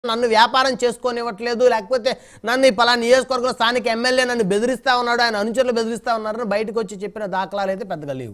నన్ను వ్యాపారం చేసుకోనివ్వట్లేదు లేకపోతే నన్ను ఈ పలానా నియోజకవర్గంలో స్థానిక ఎమ్మెల్యే నన్ను బెదిరిస్తా ఉన్నాడు ఆయన అనుచరులు బెదిరిస్తా ఉన్నారని బయటకు వచ్చి చెప్పిన దాఖలాలు అయితే పెద్దగా లేవు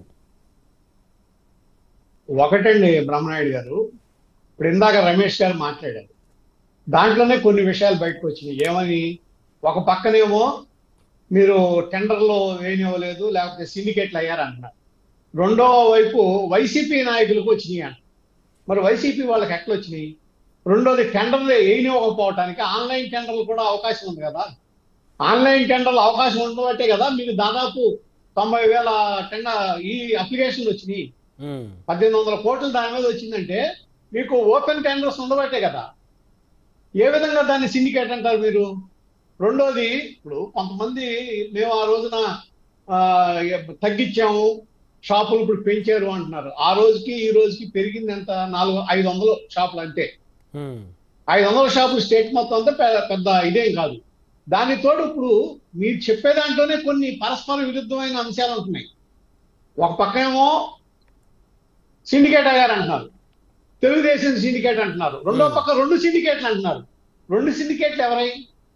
ఒకటండి బ్రహ్మనాయుడు గారు ఇప్పుడు ఇందాక రమేష్ గారు మాట్లాడారు దాంట్లోనే కొన్ని విషయాలు బయటకు వచ్చినాయి ఏమని ఒక పక్కనేమో మీరు టెండర్లో వేయనివ్వలేదు లేకపోతే సిండికేట్లు అయ్యారు అంటున్నారు రెండో వైపు వైసీపీ నాయకులకు వచ్చినాయి అంట మరి వైసీపీ వాళ్ళకి ఎట్లా వచ్చినాయి రెండోది టెండర్లు వేయనివ్వకపోవటానికి ఆన్లైన్ టెండర్లు కూడా అవకాశం ఉంది కదా ఆన్లైన్ టెండర్లు అవకాశం ఉండబట్టే కదా మీకు దాదాపు తొంభై వేల టెండర్ ఈ అప్లికేషన్లు వచ్చినాయి ఉమ్, పద్దెనిమిది వందల కోట్లు దాని మీద వచ్చిందంటే మీకు ఓపెన్ టెండర్స్ ఉండబట్టే కదా ఏ విధంగా దాన్ని సిండికేట్ అంటారు మీరు రెండోది ఇప్పుడు కొంతమంది మేము ఆ రోజున ఆ, తగ్గించాము షాపులు ఇప్పుడు పెంచారు అంటున్నారు ఆ రోజుకి ఈ రోజుకి పెరిగింది ఎంత నాలుగు ఐదు వందలు షాపులు అంతే ఉమ్, ఐదు వందల షాపులు స్టేట్ మొత్తం అంతా పె- పెద్ద ఇదేం కాదు దాని తోడు ఇప్పుడు మీరు చెప్పే దాంట్లోనే కొన్ని పరస్పర విరుద్ధమైన అంశాలు ఉంటున్నాయి ఒక పక్కేమో సిండికేట్ అయ్యారు అంటున్నారు తెలుగుదేశం సిండికేట్ అంటున్నారు రెండో Hmm. పక్క రెండు సిండికేట్లు అంటున్నారు రెండు సిండికేట్లు ఎవరై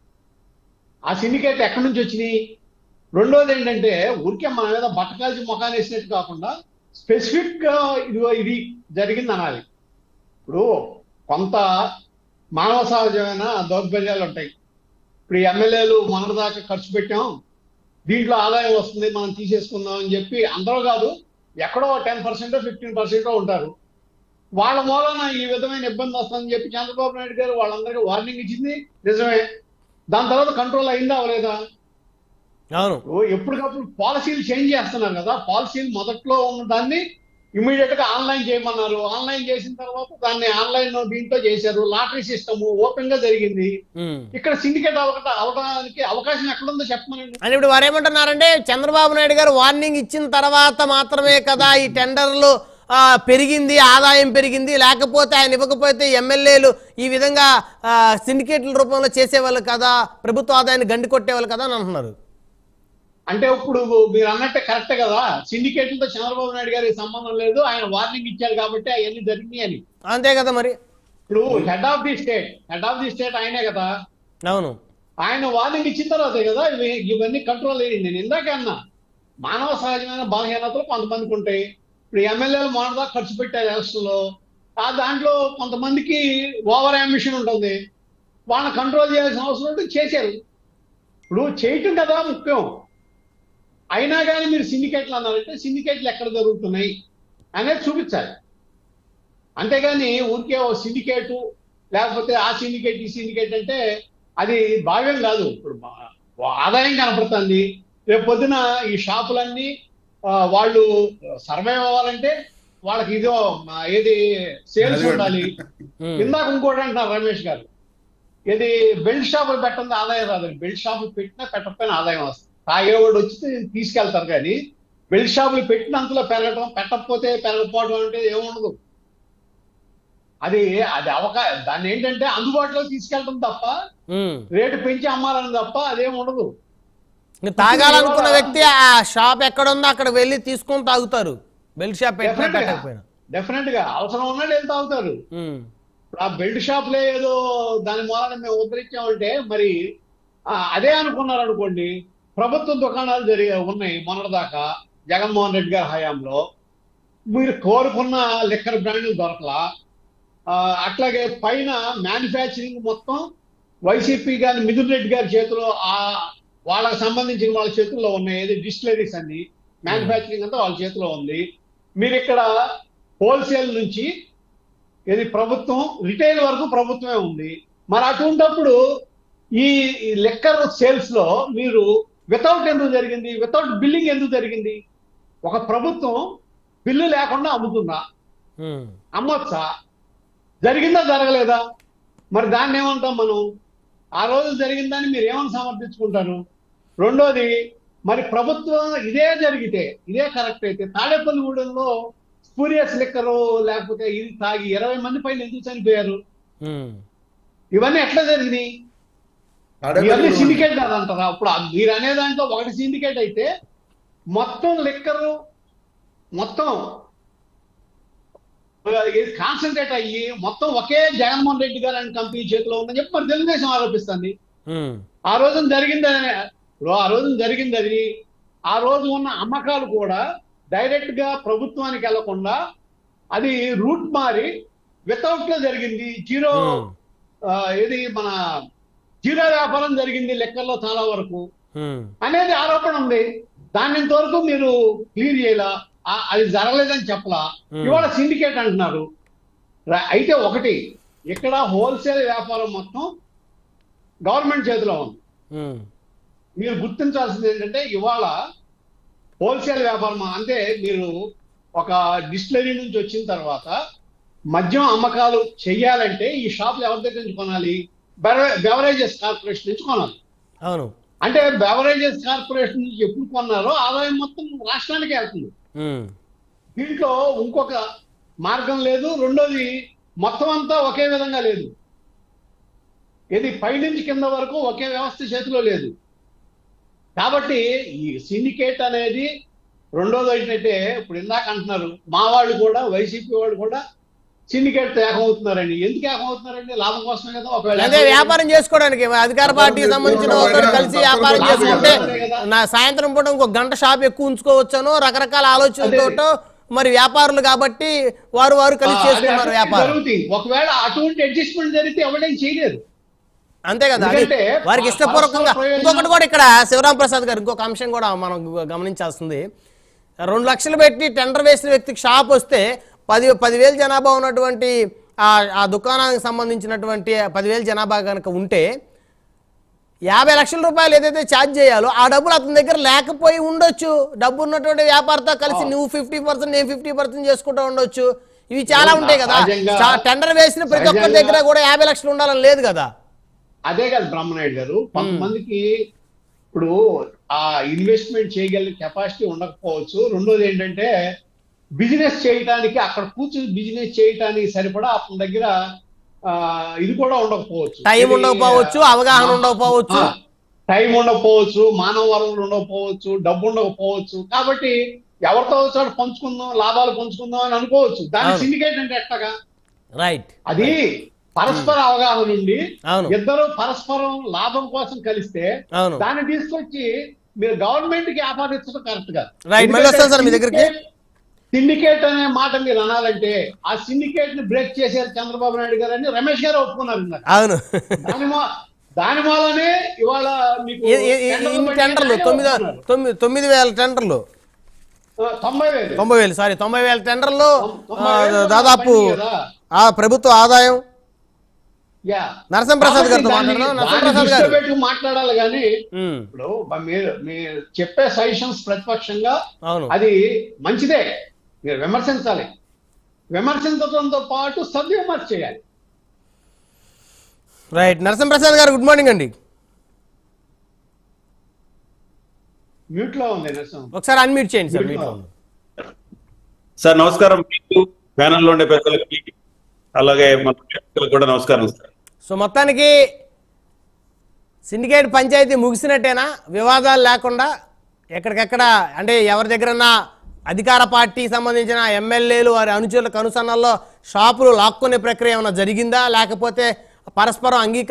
ఆ సిండికేట్లు ఎక్కడి నుంచి వచ్చినాయి రెండోది ఏంటంటే ఊరికే మన మీద బట్టకాల్చి ముఖాన్ని వేసినట్టు కాకుండా స్పెసిఫిక్ గా ఇది ఇది జరిగింది అనాలి ఇప్పుడు కొంత మానవ సహజమైన దౌర్బల్యాలు ఉంటాయి ఇప్పుడు ఈ ఎమ్మెల్యేలు మొన్నటిదాకా ఖర్చు పెట్టాం దీంట్లో ఆదాయం వస్తుంది మనం తీసేసుకుందాం అని చెప్పి అందరూ కాదు ఎక్కడో టెన్ పర్సెంట్ ఫిఫ్టీన్ పర్సెంట్ ఉంటారు వాళ్ళ మూలన ఈ విధమైన ఇబ్బంది వస్తుందని చెప్పి చంద్రబాబు నాయుడు గారు వాళ్ళందరికీ వార్నింగ్ ఇచ్చింది నిజమే దాని తర్వాత కంట్రోల్ అయిందా అవలేదా అవును ఓ ఎప్పటికప్పుడు పాలసీలు చేంజ్ చేస్తున్నారు కదా పాలసీలు మొదట్లో ఉన్న దాన్ని ఇమీడియట్ గా ఆన్లైన్ చేయమన్నారు ఆన్లైన్ చేసిన తర్వాత దాన్ని ఆన్లైన్ దీంతో చేశారు లాటరీ సిస్టమ్ ఓపెన్ గా జరిగింది ఉమ్. ఇక్కడ సిండికేట్ అవక అవడానికి అవకాశం ఎక్కడుందో చెప్పమనండి అని ఇప్పుడు వారు ఏమంటున్నారంటే చంద్రబాబు నాయుడు గారు వార్నింగ్ ఇచ్చిన తర్వాత మాత్రమే కదా ఈ టెండర్లు ఆ, పెరిగింది ఆదాయం పెరిగింది లేకపోతే ఆయన ఇవ్వకపోతే ఎమ్మెల్యేలు ఈ విధంగా ఆ, సిండికేట్ల రూపంలో చేసేవాళ్ళు కదా ప్రభుత్వ ఆదాయాన్ని గండి కొట్టేవాళ్ళు కదా అని అంటున్నారు అంటే ఇప్పుడు మీరు అన్నట్టే కరెక్ట్ కదా సిండికేట్లతో చంద్రబాబు నాయుడు గారికి సంబంధం లేదు ఆయన వార్నింగ్ ఇచ్చారు కాబట్టి అవన్నీ జరిగినాయి అని అంతే కదా మరి ఇప్పుడు head of the state head of the state ఆయనే కదా అవును ఆయన వార్నింగ్ ఇచ్చిన తర్వాతే కదా ఇవి ఇవన్నీ కంట్రోల్ అయ్యింది నేను ఇందాకే అన్నా మానవ సహజమైన బలహీనతలు కొంతమందికి ఉంటాయి ఇప్పుడు ఎమ్మెల్యేలు మొన్నదా ఖర్చు పెట్టారు ఎలక్షన్లో ఆ దాంట్లో కొంతమందికి ఓవర్ అంబిషన్ ఉంటుంది వాళ్ళని కంట్రోల్ చేయాల్సిన అవసరం ఉంటే చేశారు ఇప్పుడు చేయటం కదా ముఖ్యం అయినా కానీ మీరు సిండికేట్లు అన్నారంటే సిండికేట్లు ఎక్కడ జరుగుతున్నాయి అనేది చూపించాలి అంతేగాని ఊరికే ఓ సిండికేటు లేకపోతే ఆ సిండికేట్ ఈ సిండికేట్ అంటే అది భావ్యం కాదు ఇప్పుడు మా- ఆదాయం కనపడుతుంది రేపు పొద్దున ఈ షాపులన్నీ ఆ, వాళ్ళు సర్వైవ్ అవ్వాలంటే వాళ్ళకి ఇదో మా ఏది సేల్స్ ఉండాలి ఉమ్. ఇందాక ఇంకోటి అంటున్నారు రమేష్ గారు ఇది బెల్ట్ షాపులు పెట్టండి ఆదాయం రాదు బెల్ట్ షాపులు పెట్టినా పెట్టకపోయినా ఆదాయం వస్తుంది తాగేవాడు వచ్చి తీసుకెళ్తారు కానీ బెల్ట్ షాపులు పెట్టినంతలో పెరగటం పెట్టకపోతే పెరగకపోవడం అంటే ఏముండదు అది అది అవకా దాన్ని ఏంటంటే అందుబాటులో తీసుకెళ్ళటం తప్ప ఉమ్. రేటు పెంచి అమ్మాలని తప్ప అదేం ఉండదు ఇంకా తాగాలనుకున్న వ్యక్తి ఆ షాప్ ఎక్కడ ఉందో అక్కడ వెళ్ళి తీసుకొని తాగుతారు బెల్ట్ షాప్ పెట్టినా Definitely గా. పెట్టకపోయినా డెఫినెట్ గా అవసరం ఉన్నాడు వెళ్తా అవుతారు ఉమ్. ఇప్పుడు ఆ బెల్ట్ షాప్లే ఏదో దాని మూలన మేము ఉద్ధరించామంటే మరి ఆ, అదే అనుకున్నారు అనుకోండి ప్రభుత్వ దుకాణాలు జరిగే ఉన్నాయి మొన్నటిదాకా జగన్మోహన్ రెడ్డి గారి హయాంలో మీరు కోరుకున్న లిక్కర్ బ్రాండ్లు దొరకలా ఆ, అట్లాగే పైన మ్యానుఫ్యాక్చరింగ్ మొత్తం వైసీపీ గారి మిథున్ రెడ్డి గారి చేతిలో ఆ వాళ్ళకి సంబంధించిన వాళ్ళ చేతుల్లో ఉన్నాయి ఏది డిస్టిలరీస్ అన్ని మ్యానుఫ్యాక్చరింగ్ అంతా వాళ్ళ చేతిలో ఉంది మీరు ఇక్కడ హోల్సేల్ నుంచి ఇది ప్రభుత్వం రిటైల్ వరకు ప్రభుత్వమే ఉంది మరి అటువంటప్పుడు ఈ లెక్కర్ సేల్స్ లో మీరు వితౌట్ ఎందుకు జరిగింది వితౌట్ బిల్లింగ్ ఎందుకు జరిగింది ఒక ప్రభుత్వం బిల్లు లేకుండా అమ్ముతుందా ఉమ్. అమ్మొచ్చా జరిగిందా జరగలేదా మరి దాన్ని ఏమంటాం మనం ఆ రోజు జరిగిందని మీరు ఏమని సమర్థించుకుంటారు రెండోది మరి ప్రభుత్వం ఇదే జరిగితే ఇదే కరెక్ట్ అయితే తాడేపల్లిగూడెంలో స్పూరియస్ లెక్కలు లేకపోతే ఇది తాగి ఇరవై మంది పైన ఎందుకు చనిపోయారు ఉమ్. ఇవన్నీ ఎట్లా జరిగినాయి ఇవన్నీ సిండికేట్ కాదంటారా అప్పుడు ఆ- మీరు అనే దాంట్లో ఒకటి సిండికేట్ అయితే మొత్తం లెక్కరు మొత్తం కాన్సన్ట్రేట్ అయ్యి మొత్తం ఒకే జగన్మోహన్ రెడ్డి గారు అని కంపెనీ చేతిలో ఉందని చెప్పి మరి తెలుగుదేశం ఆరోపిస్తుంది ఉమ్, ఆ రోజున జరిగింది అని ఇప్పుడు ఆ రోజున జరిగింది అది ఆ రోజు ఉన్న అమ్మకాలు కూడా డైరెక్ట్ గా ప్రభుత్వానికి వెళ్లకుండా అది రూట్ మారి వితౌట్ లో జరిగింది జీరో ఉమ్, ఆ, ఏది మన జీరో వ్యాపారం జరిగింది లెక్కల్లో చాలా వరకు ఉమ్, అనేది ఆరోపణ ఉంది దాన్ని ఇంతవరకు మీరు క్లియర్ చేయాల అది జరగలేదని చెప్పలా Hmm. ఇవాళ సిండికేట్ అంటున్నారు ర- అయితే ఒకటి ఇక్కడ హోల్సేల్ వ్యాపారం మొత్తం గవర్నమెంట్ చేతిలో ఉంది ఉమ్, మీరు గుర్తించాల్సింది ఏంటంటే ఇవాళ హోల్సేల్ వ్యాపారం అంటే మీరు ఒక డిస్టిలరీ నుంచి వచ్చిన తర్వాత మద్యం అమ్మకాలు చెయ్యాలంటే ఈ షాపులు ఎవరి దగ్గర నుంచి కొనాలి బెవరేజెస్ కార్పొరేషన్ నుంచి కొనాలి అవును అంటే బెవరేజెస్ కార్పొరేషన్ నుంచి ఎప్పుడు కొన్నారో ఆదాయం మొత్తం రాష్ట్రానికి వెళ్తుంది ఉమ్, దీంట్లో ఇంకొక మార్గం లేదు రెండోది మొత్తం అంతా ఒకే విధంగా లేదు ఇది పైనుంచి కింద వరకు ఒకే వ్యవస్థ చేతిలో లేదు కాబట్టి ఈ సిండికేట్ అనేది రెండోది ఏంటంటే ఇప్పుడు ఇందాక అంటున్నారు మా వాళ్ళు కూడా వైసీపీ వాళ్ళు కూడా సిండికేట్ ఏకమవుతున్నారండి ఎందుకు ఏకమవుతున్నారండి లాభం కోసమే కదా ఒకవేళ అదే వ్యాపారం చేసుకోవడానికి అధికార పార్టీకి సంబంధించిన ఒకరు కలిసి వ్యాపారం చేసుకుంటే నా సాయంత్రం పూట ఇంకో గంట షాప్ ఎక్కువ ఉంచుకోవచ్చును రకరకాల ఆలోచనలతో మరి వ్యాపారులు కాబట్టి వారు వారు కలిసి ఆ, అదే చేసుకున్నారు వ్యాపారం జరుగుతుంది ఒకవేళ అటువంటి అడ్జస్ట్మెంట్ జరిగితే ఎవడేం చేయలేదు అంతే కదా అది ఎందుకంటే వారికి ఆ ఇష్టపూర్వకంగా పరస్పర ప్రయోజనం- ఇంకొకటి కూడా ఇక్కడ శివరాం ప్రసాద్ గారు ఇంకొక అంశం కూడా మనం గు- గమనించాల్సింది రెండు లక్షలు పెట్టి టెండర్ వేసిన వ్యక్తికి షాప్ వస్తే పది పదివేలు జనాభా ఉన్నటువంటి ఆ ఆ దుకాణానికి సంబంధించినటువంటి పదివేలు జనాభా కనుక ఉంటే యాభై లక్షల రూపాయలు ఏదైతే ఛార్జ్ చేయాలో ఆ డబ్బులు అతని దగ్గర లేకపోయి ఉండొచ్చు డబ్బు ఉన్నటువంటి వ్యాపారితో కలిసి నువ్వు ఫిఫ్టీ పర్సెంట్ నేను ఫిఫ్టీ పర్సెంట్ చేసుకుంటూ ఉండొచ్చు ఇవి చాలా ఉంటాయి కదా సహజంగా- చా- టెండర్ వేసిన ప్రతి ఒక్కరి సహజంగా- దగ్గర కూడా యాభై లక్షలు ఉండాలని లేదు కదా అదే కాదు బ్రహ్మనాయుడు గారు కొంతమందికి ఇప్పుడు ఆ ఇన్వెస్ట్మెంట్ చేయగలిగే కెపాసిటీ ఉండకపోవచ్చు రెండోది ఏంటంటే బిజినెస్ చేయటానికి అక్కడ కూర్చుని బిజినెస్ చేయటానికి సరిపడా అతని దగ్గర ఆ, ఇది కూడా ఉండకపోవచ్చు టైం ఇది, ఉండకపోవచ్చు అవగాహన ఆ, ఉండకపోవచ్చు ఆ, టైం ఉండకపోవచ్చు మానవ వనరులు ఉండకపోవచ్చు డబ్బు ఉండకపోవచ్చు కాబట్టి ఎవరితో చోట పంచుకుందాం లాభాలు పంచుకుందాం అని అనుకోవచ్చు దాని అవును. సిండికేట్ అంటే ఎట్టగా రైట్ అది పరస్పర అవగాహన నుండి అవును ఇద్దరు పరస్పరం లాభం కోసం కలిస్తే అవును దాన్ని తీసుకొచ్చి మీరు గవర్నమెంట్ కి ఆపాదించడం కరెక్ట్ గా Right, మళ్ళీ వస్తాను సార్ మీ దగ్గరికి. సిండికేట్ అనే మాట మీరు అనాలంటే ఆ సిండికేట్ ని బ్రేక్ చేశారు చంద్రబాబు నాయుడు గారు అని రమేష్ గారు ఒప్పుకున్నారు ఇందాక. అవును దాని మూల- దాని మూలనే ఇవాళ మీకు ఈ- ఈ- ఈ- టెండర్లు ఇన్ని పెట్టి టెండర్లు ఆయనే తొమ్మిది ఒప్పుకున్నారు. తొమ్మిది తొమ్మిది వేల టెండర్లు ఆ, తొంభై వేలు తొంభై వేలు సారీ తొంభై వేల టెండర్లు తొంభై ఆ, వేలు దాదాపు పడింది కదా. ఆ ప్రభుత్వ ఆదాయం యా. నరసింహప్రసాద్ గారితో కాబట్టి మాట్లాడదాం దాన్ని- నరసింహప్రసాద్ దాన్ని గారు దృష్టిలో పెట్టుకుని మాట్లాడాలి కానీ ఉమ్, ఇప్పుడు బ- మీరు మీరు చెప్పే సజెషన్స్ ప్రతిపక్షంగా అవును అది మంచిదే మీరు విమర్శించాలి విమర్శించడంతో పాటు సద్విమర్శ చేయాలి రైట్ నరసింహప్రసాద్ గారు గుడ్ మార్నింగ్ అండి మ్యూట్ లో ఉంది నరసింహ ఒకసారి అన్మ్యూట్ చేయండి సార్ మీట్లో సార్ నమస్కారం మీకు ప్యానెల్లో ఉండే పెద్దలకి అలాగే మన ప్రేక్షకులకు కూడా నమస్కారం సార్ సో మొత్తానికి సిండికేట్ పంచాయతీ ముగిసినట్టేనా వివాదాలు లేకుండా ఎక్కడికెక్కడ అంటే ఎవరి దగ్గరన్నా అధికార పార్టీకి సంబంధించిన ఎమ్మెల్యేలు వారి అనుచరుల కనుసన్నల్లో షాపులు లాక్కునే ప్రక్రియ ఏమైనా జరిగిందా లేకపోతే పరస్పరం అంగీకారం